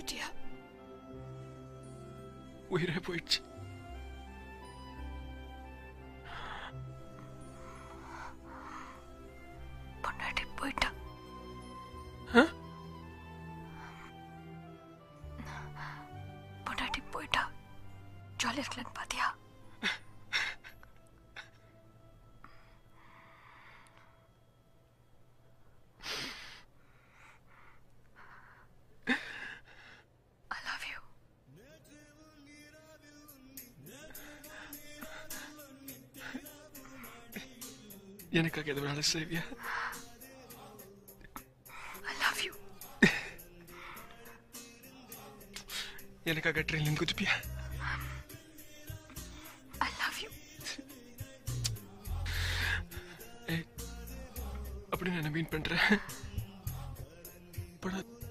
விஜயா உயிரே போயிடுச்சு பொண்டாட்டி போயிட்டா பொண்டாட்டி போயிட்டா ஜாலியா இருக்கலன்னு பாத்தியா I love you. எனக்காக எது வேணாலும் செய்வியா I love you. எனக்காக ட்ரெயினிங் குதிப்பியா I love you. ஏய் அப்படி நான் மீன் பண்றேன் படாது